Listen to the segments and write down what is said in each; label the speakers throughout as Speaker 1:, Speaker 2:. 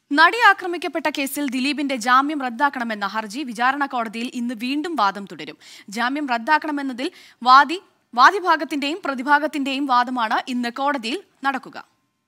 Speaker 1: നടി ആക്രമിക്കപ്പെട്ട കേസിൽ ദിലീപിന്റെ ജാമ്യം റദ്ദാക്കണമെന്ന ഹർജി വിചാരണ കോടതിയിൽ ഇന്ന് വീണ്ടും വാദം തുടരും ജാമ്യം റദ്ദാക്കണമെന്നതിൽ വാദി വാദിഭാഗത്തിന്റെയും പ്രതിഭാഗത്തിന്റെയും വാദമാണ് ഇന്ന് കോടതിയിൽ നടക്കുക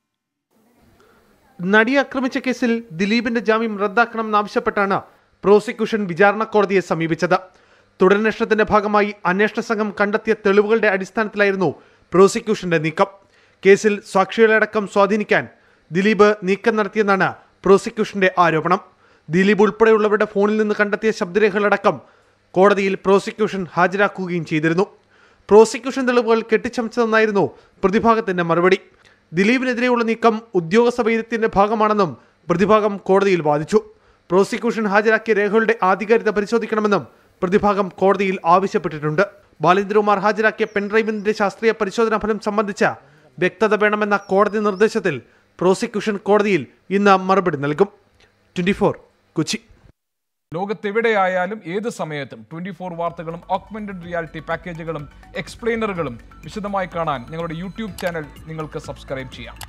Speaker 2: നടി ആക്രമിച്ച കേസിൽ ദിലീപിന്റെ ജാമ്യം റദ്ദാക്കണമെന്നാവശ്യപ്പെട്ടാണ് പ്രോസിക്യൂഷൻ വിചാരണ കോടതിയെ സമീപിച്ചത് തുടരന്വേഷണത്തിന്റെ ഭാഗമായി അന്വേഷണ സംഘം കണ്ടെത്തിയ തെളിവുകളുടെ അടിസ്ഥാനത്തിലായിരുന്നു പ്രോസിക്യൂഷന്റെ നീക്കം കേസിൽ സാക്ഷികളടക്കം സ്വാധീനിക്കാൻ ദിലീപ് നീക്കം നടത്തിയെന്നാണ് പ്രോസിക്യൂഷന്റെ ആരോപണം ദിലീപ് ഉൾപ്പെടെയുള്ളവരുടെ ഫോണിൽ നിന്ന് കണ്ടെത്തിയ ശബ്ദരേഖകളടക്കം കോടതിയിൽ പ്രോസിക്യൂഷൻ ഹാജരാക്കുകയും ചെയ്തിരുന്നു പ്രോസിക്യൂഷൻ തെളിവുകൾ കെട്ടിച്ചമച്ചതെന്നായിരുന്നു പ്രതിഭാഗത്തിന്റെ മറുപടി ദിലീപിനെതിരെയുള്ള നീക്കം ഉദ്യോഗസ്ഥ വൈദ്യത്തിന്റെ ഭാഗമാണെന്നും പ്രതിഭാഗം കോടതിയിൽ വാദിച്ചു പ്രോസിക്യൂഷൻ ഹാജരാക്കിയ രേഖകളുടെ ആധികാരികത പരിശോധിക്കണമെന്നും പ്രതിഭാഗം കോടതിയിൽ ആവശ്യപ്പെട്ടിട്ടുണ്ട് ബാലേന്ദ്രകുമാർ ഹാജരാക്കിയ പെൻഡ്രൈവിന്റെ ശാസ്ത്രീയ പരിശോധനാ ഫലം സംബന്ധിച്ച വ്യക്തത വേണമെന്ന കോടതി നിർദ്ദേശത്തിൽ പ്രോസിക്യൂഷൻ കോടതിയിൽ ഇന്ന് മറുപടി നൽകും ട്വന്റി കൊച്ചി
Speaker 3: ലോകത്തെവിടെയായാലും ഏത് സമയത്തും ട്വന്റി ഫോർ വാർത്തകളും ഓഗ്മെന്റഡ് റിയാലിറ്റി പാക്കേജുകളും എക്സ്പ്ലെയിനറുകളും വിശദമായി കാണാൻ ഞങ്ങളുടെ യൂട്യൂബ് ചാനൽ നിങ്ങൾക്ക് സബ്സ്ക്രൈബ് ചെയ്യാം